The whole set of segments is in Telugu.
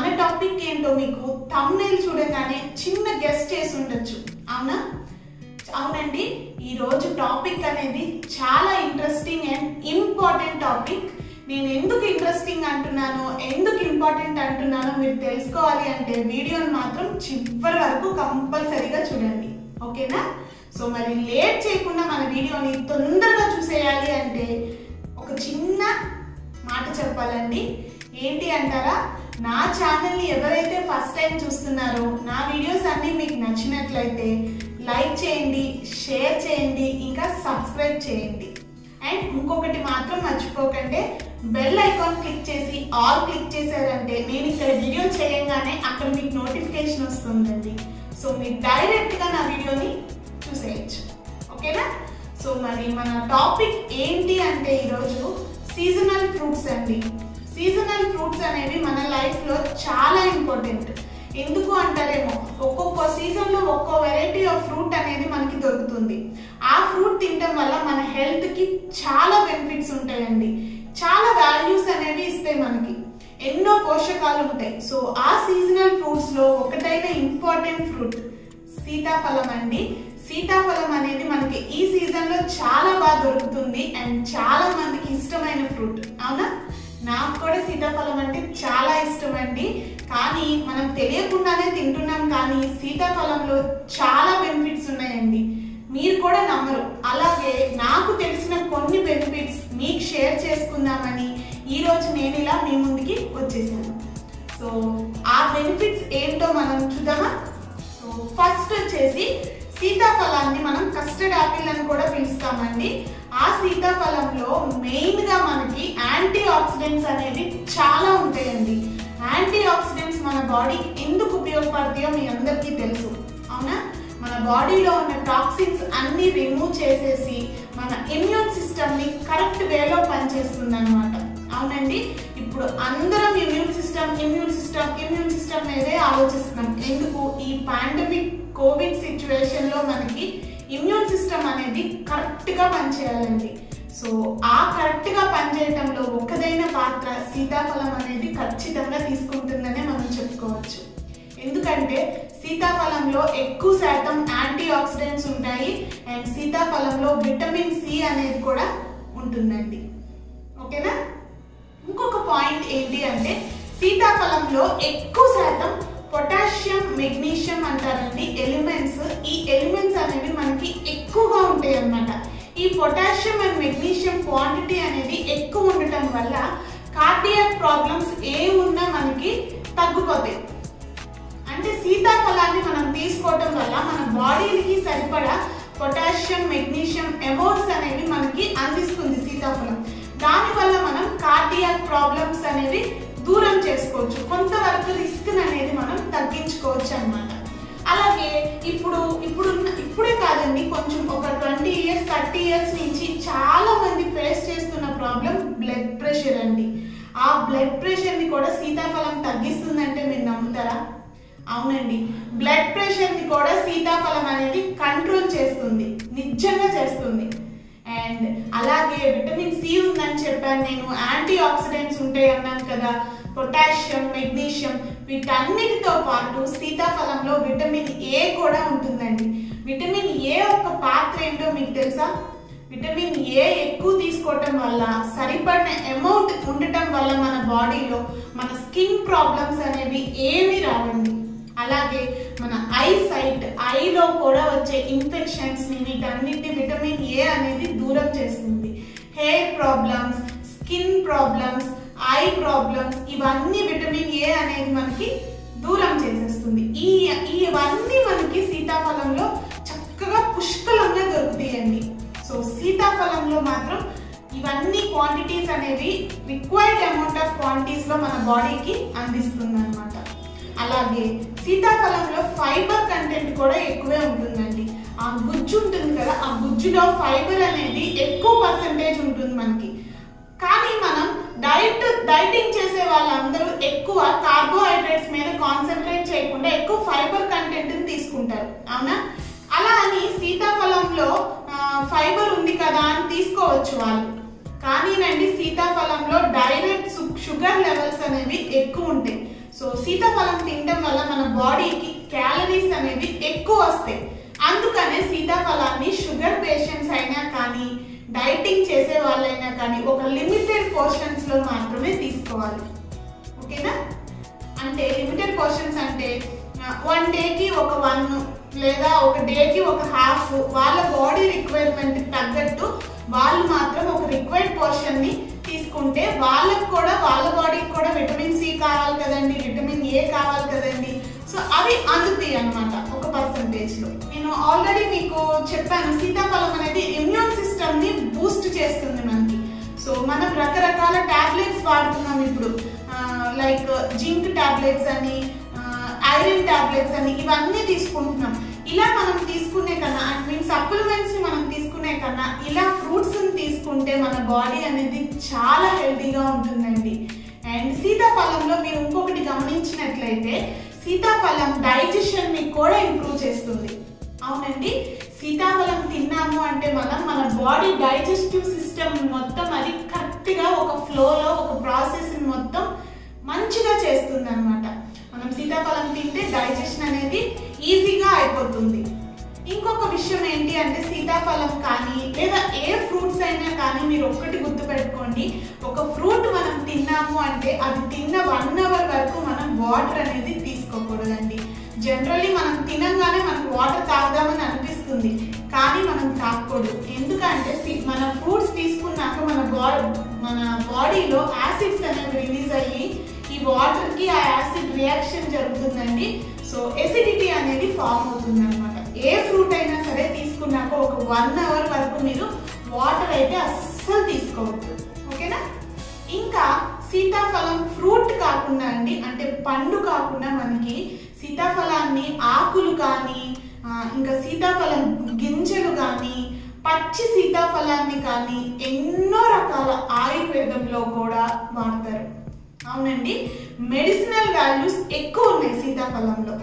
మన టాపిక్ ఏంటో మీకు తమ్నేల్ చూడగానే చిన్న గెస్ట్ చేసి ఉండొచ్చు అవునా అవునండి ఈ రోజు టాపిక్ అనేది చాలా ఇంట్రెస్టింగ్ అండ్ ఇంపార్టెంట్ టాపిక్ నేను ఎందుకు ఇంట్రెస్టింగ్ అంటున్నానో ఎందుకు ఇంపార్టెంట్ అంటున్నానో మీరు తెలుసుకోవాలి అంటే వీడియోని మాత్రం చివరి వరకు కంపల్సరీగా చూడండి ఓకేనా సో మరి లేట్ చేయకుండా మన వీడియోని తొందరగా చూసేయాలి అంటే ఒక చిన్న మాట చెప్పాలండి ఏంటి అంటారా నా ఛానల్ని ఎవరైతే ఫస్ట్ టైం చూస్తున్నారో నా వీడియోస్ అన్నీ మీకు నచ్చినట్లయితే లైక్ చేయండి షేర్ చేయండి ఇంకా సబ్స్క్రైబ్ చేయండి అండ్ ఇంకొకటి మాత్రం మర్చిపోకండి బెల్ ఐకాన్ క్లిక్ చేసి ఆల్ క్లిక్ చేశారంటే నేను ఇక్కడ వీడియో చేయంగానే అక్కడ మీకు నోటిఫికేషన్ వస్తుందండి సో మీరు డైరెక్ట్గా నా వీడియోని చూసేయచ్చు ఓకేనా సో మరి మన టాపిక్ ఏంటి అంటే ఈరోజు సీజనల్ ఫ్రూట్స్ అండి సీజనల్ ఫ్రూట్స్ అనేవి మన లైఫ్లో చాలా ఇంపార్టెంట్ ఎందుకు అంటారేమో ఒక్కొక్క సీజన్లో ఒక్కో వెరైటీ ఆఫ్ ఫ్రూట్ అనేది మనకి దొరుకుతుంది ఆ ఫ్రూట్ తినడం వల్ల మన హెల్త్కి చాలా బెనిఫిట్స్ ఉంటాయండి చాలా వాల్యూస్ అనేవి ఇస్తాయి మనకి ఎన్నో పోషకాలు ఉంటాయి సో ఆ సీజనల్ ఫ్రూట్స్లో ఒకటైన ఇంపార్టెంట్ ఫ్రూట్ సీతాఫలం అండి సీతాఫలం అనేది మనకి ఈ సీజన్ లో చాలా బాగా దొరుకుతుంది అండ్ చాలా మందికి ఇష్టమైన ఫ్రూట్ అవునా నాకు కూడా సీతాఫలం అంటే చాలా ఇష్టం అండి కానీ మనం తెలియకుండానే తింటున్నాం కానీ సీతాఫలంలో చాలా బెనిఫిట్స్ ఉన్నాయండి మీరు కూడా నమ్మరు అలాగే నాకు తెలిసిన కొన్ని బెనిఫిట్స్ మీకు షేర్ చేసుకుందామని ఈ రోజు నేను ఇలా మీ ముందుకి వచ్చేసాను సో ఆ బెనిఫిట్స్ ఏంటో మనం చూద్దామా సో ఫస్ట్ వచ్చేసి సీతాఫలాన్ని మనం కస్టర్డ్ యాపిల్ అని కూడా పిలుస్తామండి ఆ సీతాఫలంలో మెయిన్ గా మనకి యాంటీ ఆక్సిడెంట్స్ అనేవి చాలా ఉంటాయండి యాంటీ ఆక్సిడెంట్స్ మన బాడీకి ఎందుకు ఉపయోగపడతాయో మీ అందరికీ తెలుసు అవునా మన బాడీలో ఉన్న టాక్సిన్స్ అన్ని రిమూవ్ చేసేసి మన ఇమ్యూన్ సిస్టమ్ ని కరెక్ట్ వేలో పనిచేస్తుంది అనమాట అవునండి ఇప్పుడు అందరం immune system immune system immune system మీదే ఆలోచిస్తున్నాం ఎందుకు ఈ పాండమిక్ కోవిడ్ సిచ్యువేషన్ లో మనకి ఇమ్యూన్ సిస్టమ్ అనేది కరెక్ట్ గా పనిచేయాలండి సో ఆ కరెక్ట్ గా పనిచేయటంలో ఒక్కదైన పాత్ర సీతాఫలం అనేది ఖచ్చితంగా తీసుకుంటుందనే మనం చెప్పుకోవచ్చు ఎందుకంటే సీతాఫలంలో ఎక్కువ శాతం యాంటీ ఆక్సిడెంట్స్ ఉంటాయి అండ్ సీతాఫలంలో విటమిన్ సి అనేది కూడా ఉంటుందండి ఓకేనా ఇంకొక పాయింట్ ఏంటి అంటే సీతాఫలంలో ఎక్కువ శాతం పొటాషియం మెగ్నీషియం అంటారండి ఎలిమెంట్స్ ఈ ఎలిమెంట్స్ అనేవి మనకి ఎక్కువగా ఉంటాయి అన్నమాట ఈ పొటాషియం అండ్ మెగ్నీషియం క్వాంటిటీ అనేది ఎక్కువ ఉండటం వల్ల కార్డియాక్ ప్రాబ్లమ్స్ ఏ ఉన్నా మనకి తగ్గిపోతాయి అంటే సీతాఫలాన్ని మనం తీసుకోవటం వల్ల మన బాడీకి సరిపడా పొటాషియం మెగ్నీషియం అమౌంట్స్ అనేవి మనకి అందిస్తుంది సీతాఫలం దానివల్ల మనం కార్డియాక్ ప్రాబ్లమ్స్ అనేవి దూరం చేసుకోవచ్చు కొంతవరకు రిస్క్ అనేది మనం తగ్గించుకోవచ్చు అన్నమాట అలాగే ఇప్పుడు ఇప్పుడు ఇప్పుడే కాదండి కొంచెం ఒక ట్వంటీ ఇయర్స్ థర్టీ ఇయర్స్ నుంచి చాలా మంది ఫేస్ చేస్తున్న ప్రాబ్లం బ్లడ్ ప్రెషర్ అండి ఆ బ్లడ్ ప్రెషర్ ని కూడా సీతాఫలం తగ్గిస్తుందంటే మీరు నమ్ముతారా అవునండి బ్లడ్ ప్రెషర్ ని కూడా సీతాఫలం అనేది కంట్రోల్ చేస్తుంది నిజంగా చేస్తుంది అండ్ అలాగే విటమిన్ సి ఉందని చెప్పాను నేను యాంటీ ఆక్సిడెంట్స్ ఉంటాయి అన్నాను కదా పొటాషియం మెగ్నీషియం వీటన్నిటితో పాటు సీతాఫలంలో విటమిన్ ఏ కూడా ఉంటుందండి విటమిన్ ఏ ఒక పాత్ర ఏంటో మీకు తెలుసా విటమిన్ ఏ ఎక్కువ తీసుకోవటం వల్ల సరిపడిన అమౌంట్ ఉండటం వల్ల మన బాడీలో మన స్కిన్ ప్రాబ్లమ్స్ అనేవి ఏమీ రావండి అలాగే మన ఐ సైట్ ఐలో కూడా వచ్చే ఇన్ఫెక్షన్స్ ని వీటన్నిటి విటమిన్ ఏ అనేది దూరం చేస్తుంది hair problems skin problems eye problems ఇవన్నీ విటమిన్ ఏ అనేది మనకి దూరం చేసేస్తుంది ఈ ఇవన్నీ మనకి సీతాఫలంలో చక్కగా పుష్కలంగా దొరుకుతాయండి సో సీతాఫలంలో మాత్రం ఇవన్నీ క్వాంటిటీస్ అనేవి రిక్వైర్డ్ అమౌంట్ ఆఫ్ క్వాంటిటీస్ లో మన బాడీకి అందిస్తుంది అనమాట అలాగే సీతాఫలంలో ఫైబర్ కంటెంట్ కూడా ఎక్కువే ఉంటుందండి ఆ గుజ్జు ఉంటుంది కదా ఆ గుజ్జులో ఫైబర్ అనేది ఎక్కువ పర్సంటేజ్ ఉంటుంది మనకి కానీ మనం డైట్ డైటింగ్ చేసే వాళ్ళందరూ ఎక్కువ కార్బోహైడ్రేట్స్ మీద కాన్సన్ట్రేట్ చేయకుండా ఎక్కువ ఫైబర్ కంటెంట్ తీసుకుంటారు అవునా అలా అని సీతాఫలంలో ఫైబర్ ఉంది కదా అని తీసుకోవచ్చు వాళ్ళు కానీ నండి సీతాఫలంలో డైరెక్ట్ షుగర్ లెవెల్స్ అనేవి ఎక్కువ ఉంటాయి సో సీతాఫలం తినడం వల్ల మన బాడీకి క్యాలరీస్ అనేవి ఎక్కువ వస్తాయి అందుకనే సీతాఫలాన్ని షుగర్ పేషెంట్స్ అయినా కానీ డైటింగ్ చేసే వాళ్ళైనా కానీ ఒక లిమిటెడ్ పోర్షన్స్ లో మాత్రమే తీసుకోవాలి ఓకేనా అంటే లిమిటెడ్ పోర్షన్స్ అంటే వన్ డేకి ఒక వన్ లేదా ఒక డేకి ఒక హాఫ్ వాళ్ళ బాడీ రిక్వైర్మెంట్ తగ్గట్టు వాళ్ళు మాత్రం ఒక రిక్వైర్డ్ పోర్షన్ ని తీసుకుంటే వాళ్ళకు కూడా వాళ్ళ బాడీకి కూడా విటమిన్ సి కావాలి కదండి విటమిన్ ఏ కావాలి కదండి సో అవి అందుతాయి అనమాట ఒక పర్సంటేజ్ లో నేను ఆల్రెడీ మీకు చెప్పాను సీతాఫలం అనేది ఇమ్యూన్ సిస్టమ్ ని బూస్ట్ చేస్తుంది మనకి సో మనం రకరకాల టాబ్లెట్స్ వాడుతున్నాం ఇప్పుడు లైక్ జింక్ టాబ్లెట్స్ అని ఐరన్ టాబ్లెట్స్ అని ఇవన్నీ తీసుకుంటున్నాం ఇలా మనం తీసుకునే కన్నా అండ్ మీన్ సప్లిమెంట్స్ ని మనం తీసుకునే కన్నా ఇలా ఫ్రూట్స్ ని తీసుకుంటే మన బాడీ అనేది చాలా హెల్తీగా ఉంటుందండి అండ్ సీతాఫలంలో మీరు ఇంకొకటి గమనించినట్లయితే సీతాఫలం డైజెషన్ ని కూడా ఇంప్రూవ్ చేస్తుంది అవునండి సీతాఫలం తిన్నాము అంటే మనం మన బాడీ డైజెస్టివ్ సిస్టమ్ మొత్తం అది కరెక్ట్ గా ఒక ఫ్లోలో ఒక ప్రాసెస్ మొత్తం మంచిగా చేస్తుంది అనమాట మనం సీతాఫలం తింటే డైజెషన్ అనేది ఈజీగా అయిపోతుంది ఇంకొక విషయం ఏంటి అంటే సీతాఫలం కానీ లేదా ఏ ఫ్రూట్స్ అయినా కానీ మీరు ఒక్కటి గుర్తుపెట్టుకోండి ఒక ఫ్రూట్ మనం తిన్నాము అంటే అది తిన్న వన్ అవర్ వరకు మనం వాటర్ అనేది తీసుకోకూడదండి జనరల్లీ మనం తినంగానే మనకు వాటర్ తాగుదామని అనిపిస్తుంది కానీ మనం తాగకూడదు ఎందుకంటే సి- మన ఫ్రూట్స్ తీసుకున్నాక మన బాడీ మన బాడీలో యాసిడ్స్ అనేవి రిలీజ్ అయ్యి ఈ వాటర్ కి ఆ యాసిడ్ రియాక్షన్ జరుగుతుందండి సో ఎసిడిటీ అనేది ఫామ్ అవుతుంది అనమాట ఏ ఫ్రూట్ అయినా సరే తీసుకున్నాక ఒక వన్ అవర్ వరకు మీరు వాటర్ అయితే అస్సలు తీసుకోవద్దు ఓకేనా ఇంకా సీతాఫలం ఫ్రూట్ కాకుండా అండి అంటే పండు కాకుండా మనకి సీతాఫలాన్ని ఆకులు కానీ ఆ, ఇంకా సీతాఫలం గింజలు కానీ పచ్చి సీతాఫలాన్ని కానీ ఎన్నో రకాల ఆయుర్వేదంలో కూడా వాడతారు అవునండి మెడిసినల్ వాల్యూస్ ఎక్కువ ఉన్నాయి సీతాఫలంలో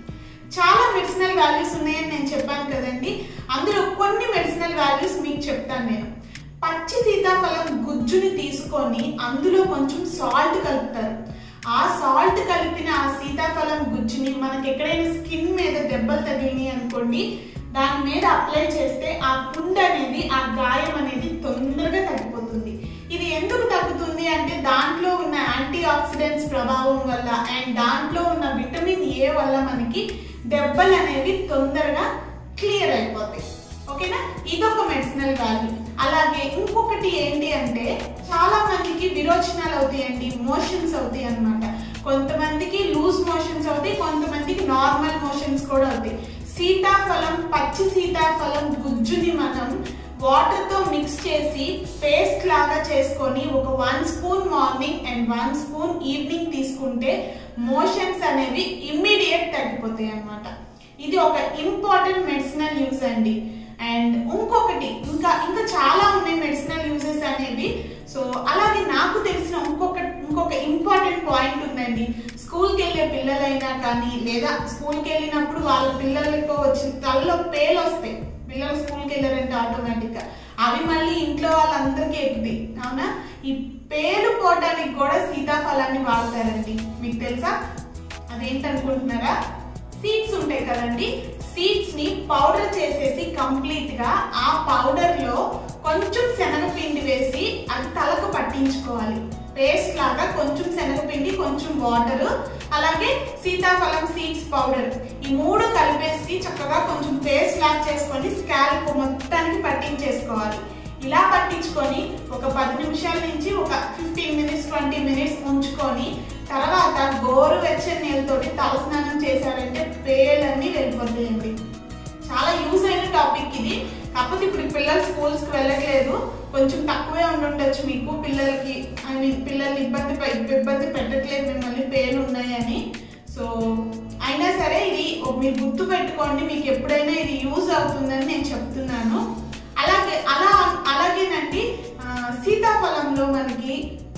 చాలా మెడిసినల్ వాల్యూస్ ఉన్నాయని నేను చెప్పాను కదండి అందులో కొన్ని మెడిసినల్ వాల్యూస్ మీకు చెప్తాను నేను పచ్చి సీతాఫలం గుజ్జుని తీసుకొని అందులో కొంచెం సాల్ట్ కలుపుతారు ఆ సాల్ట్ కలిపిన ఆ సీతాఫలం గుజ్జుని మనకి ఎక్కడైనా స్కిన్ మీద దెబ్బలు తగిలినాయి అనుకోండి దాని మీద అప్లై చేస్తే ఆ పుండ్ అనేది ఆ గాయం అనేది తొందరగా తగ్గిపోతుంది ఇది ఎందుకు తగ్గుతుంది అంటే దాంట్లో ఉన్న యాంటీ ఆక్సిడెంట్స్ ప్రభావం వల్ల అండ్ దాంట్లో ఉన్న విటమిన్ ఏ వల్ల మనకి దెబ్బలు అనేవి తొందరగా క్లియర్ అయిపోతాయి ఓకేనా ఇదొక మెడిసినల్ వాల్యూ అలాగే ఇంకొకటి ఏంటి అంటే చాలా మందికి విరోచనాలు అవుతాయండి మోషన్స్ అవుతాయి అన్నమాట కొంతమందికి లూజ్ మోషన్స్ అవుతాయి కొంతమందికి నార్మల్ మోషన్స్ కూడా అవుతాయి సీతాఫలం పచ్చి సీతాఫలం గుజ్జుని మనం వాటర్ తో మిక్స్ చేసి పేస్ట్ లాగా చేసుకొని ఒక one spoon morning and one spoon evening తీసుకుంటే మోషన్స్ అనేవి ఇమ్మీడియట్ తగ్గిపోతాయి అన్నమాట ఇది ఒక ఇంపార్టెంట్ మెడిసినల్ యూజ్ అండి అండ్ ఇంకొకటి ఇంకా ఇంకా చాలా ఉన్నాయి మెడిసినల్ యూజెస్ అనేవి సో అలాగే నాకు తెలిసిన ఇంకొక ఇంకొక ఇంపార్టెంట్ పాయింట్ ఉందండి స్కూల్కి వెళ్ళే పిల్లలైనా కానీ లేదా స్కూల్కి వెళ్ళినప్పుడు వాళ్ళ పిల్లలకు వచ్చిన తలలో పేలు వస్తాయి పిల్లలు స్కూల్కి వెళ్ళారంటే ఆటోమేటిక్ గా అవి మళ్ళీ ఇంట్లో వాళ్ళందరికీ ఎక్కుతాయి అవునా ఈ పేలు పోవడానికి కూడా సీతాఫలాన్ని వాడతారండి మీకు తెలుసా అదేంటనుకుంటున్నారా సీడ్స్ ఉంటాయి కదండి సీడ్స్ ని పౌడర్ చేసేసి కంప్లీట్ గా ఆ పౌడర్ లో కొంచెం శనగపిండి వేసి అది తలకు పట్టించుకోవాలి పేస్ట్ లాగా కొంచెం శనగపిండి కొంచెం వాటర్ అలాగే సీతాఫలం సీడ్స్ పౌడర్ ఈ మూడు కలిపేసి చక్కగా కొంచెం పేస్ట్ లాగా చేసుకొని స్కాల్ప్ మొత్తానికి పట్టించేసుకోవాలి ఇలా పట్టించుకొని ఒక పది నిమిషాల నుంచి ఒక ఫిఫ్టీన్ మినిట్స్ ట్వంటీ మినిట్స్ ఉంచుకొని తర్వాత గోరు వెచ్చని నీళ్ళతోటి తలస్నానం చేశారంటే పేలన్నీ వెళ్ళిపోతాయండి చాలా యూజ్ అయిన టాపిక్ ఇది కాకపోతే ఇప్పుడు పిల్లలు స్కూల్స్కి వెళ్ళట్లేదు కొంచెం తక్కువే ఉండుండొచ్చు మీకు పిల్లలకి ఐ మీన్ పిల్లల్ని ఇబ్బంది పె- ఇబ్బంది పెట్టట్లేదు మిమ్మల్ని పేలు ఉన్నాయని సో అయినా సరే ఇది ఓ- మీరు గుర్తు పెట్టుకోండి మీకు ఎప్పుడైనా ఇది యూజ్ అవుతుందని నేను చెప్తున్నాను అలాగే అలా అలాగేనండి ఆ, సీతాఫలంలో మనకి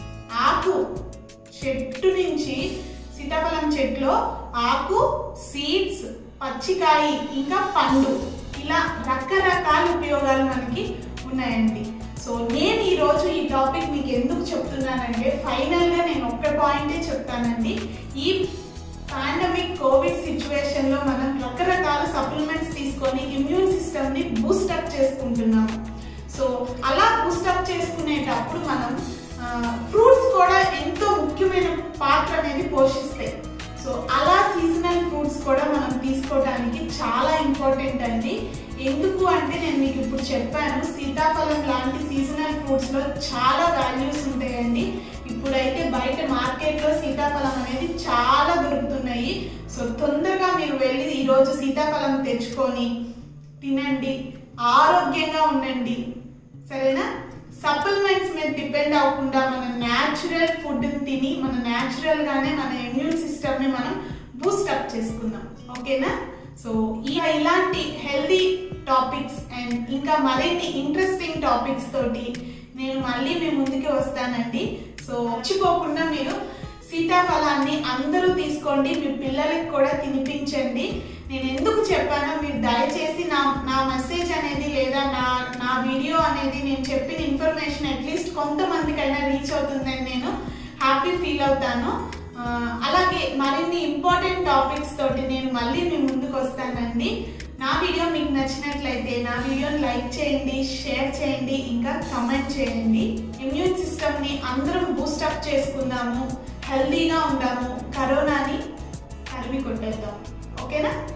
ఆకు చెట్టు నుంచి సీతాఫలం చెట్లో ఆకు సీడ్స్ పచ్చికాయ ఇంకా పండు ఇలా రకరకాల ఉపయోగాలు మనకి ఉన్నాయండి సో నేను ఈ రోజు ఈ టాపిక్ మీకు ఎందుకు చెప్తున్నానంటే ఫైనల్ గా నేను ఒక్క పాయింటే చెప్తానండి ఈ పాండమిక్ కోవిడ్ సిచ్యువేషన్ లో మనం రకరకాల సప్లిమెంట్స్ తీసుకొని ఇమ్యూన్ సిస్టమ్ ని బూస్టప్ చేసుకుంటున్నాము సో అలా బూస్టప్ చేసుకునేటప్పుడు మనం ఫ్రూట్స్ కూడా ఎంతో ముఖ్యమైన పాత్ర అనేది పోషిస్తాయి సో అలా సీజనల్ ఫ్రూట్స్ కూడా మనం తీసుకోవడానికి చాలా ఇంపార్టెంట్ అండి ఎందుకు అంటే నేను మీకు ఇప్పుడు చెప్పాను సీతాఫలం లాంటి సీజనల్ ఫ్రూట్స్ లో చాలా వాల్యూస్ ఉంటాయండి ఇప్పుడైతే బయట మార్కెట్ లో సీతాఫలం అనేది చాలా దొరుకుతున్నాయి సో తొందరగా మీరు వెళ్ళి ఈరోజు సీతాఫలం తెచ్చుకొని తినండి ఆరోగ్యంగా ఉండండి సరేనా సప్లిమెంట్స్ మీద డిపెండ్ అవ్వకుండా మన న్యాచురల్ ఫుడ్ తిని మన న్యాచురల్ గానే మన ఇమ్యూన్ సిస్టమ్ ని మనం బూస్టప్ చేసుకుందాం ఓకేనా సో ఇక ఇలాంటి హెల్దీ టాపిక్స్ అండ్ ఇంకా మరిన్ని ఇంట్రెస్టింగ్ టాపిక్స్ తోటి నేను మళ్ళీ మీ ముందుకి వస్తానండి సో మర్చిపోకుండా మీరు సీతాఫలాన్ని అందరూ తీసుకోండి మీ పిల్లలకి కూడా తినిపించండి నేను ఎందుకు చెప్పానో మీరు దయచేసి నా నా మెసేజ్ అనేది లేదా నా నా వీడియో అనేది నేను చెప్పిన ఇన్ఫర్మేషన్ అట్లీస్ట్ కొంతమందికైనా రీచ్ అవుతుందని నేను హ్యాపీ ఫీల్ అవుతాను ఆ, అలాగే మరిన్ని ఇంపార్టెంట్ టాపిక్స్ తోటి నేను మళ్ళీ మీ ముందుకు వస్తానండి నా వీడియో మీకు నచ్చినట్లయితే నా వీడియోని లైక్ చేయండి షేర్ చేయండి ఇంకా కమెంట్ చేయండి ఇమ్యూన్ సిస్టమ్ ని అందరం బూస్టప్ చేసుకుందాము హెల్దీగా ఉందాము కరోనాని తరిమి కొట్టేద్దాం ఓకేనా